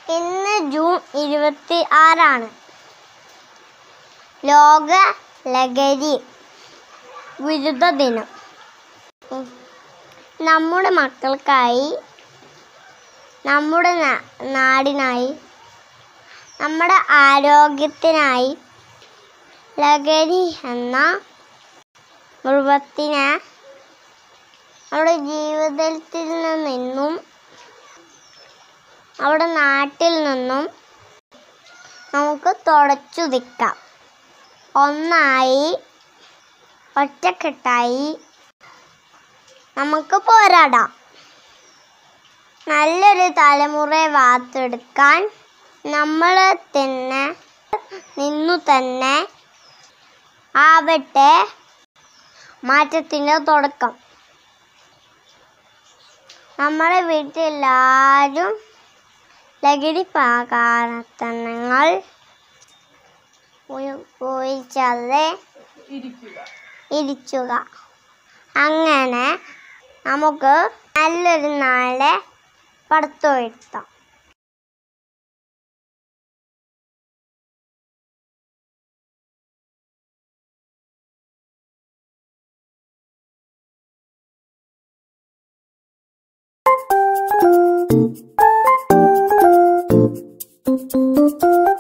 ഇന്ന് ജൂൺ ഇരുപത്തി ആറാണ് ലോക ലഹരി വിരുദ്ധ ദിനം ഉം. നമ്മുടെ മക്കൾക്കായി നമ്മുടെ നാ- നാടിനായി നമ്മുടെ ആരോഗ്യത്തിനായി ലഹരി എന്ന മൃഗത്തിനെ നമ്മുടെ ജീവിതത്തിൽ നിന്നും നമ്മുടെ നാട്ടിൽ നിന്നും നമുക്ക് തുടച്ചു നിൽക്കാം ഒന്നായി ഒറ്റക്കെട്ടായി നമുക്ക് പോരാടാം നല്ലൊരു തലമുറയെ വാർത്തെടുക്കാൻ നമ്മൾ തന്നെ നിന്നു തന്നെ ആവട്ടെ മാറ്റത്തിൻ്റെ തുടക്കം നമ്മുടെ വീട്ടിലെല്ലാവരും ലഹരി പദാർത്ഥങ്ങൾ ഉപയോഗിച്ചാതെ ഇരിക്കുക അങ്ങനെ നമുക്ക് നല്ലൊരു നാളെ പടുത്തുയർത്താം Thank you.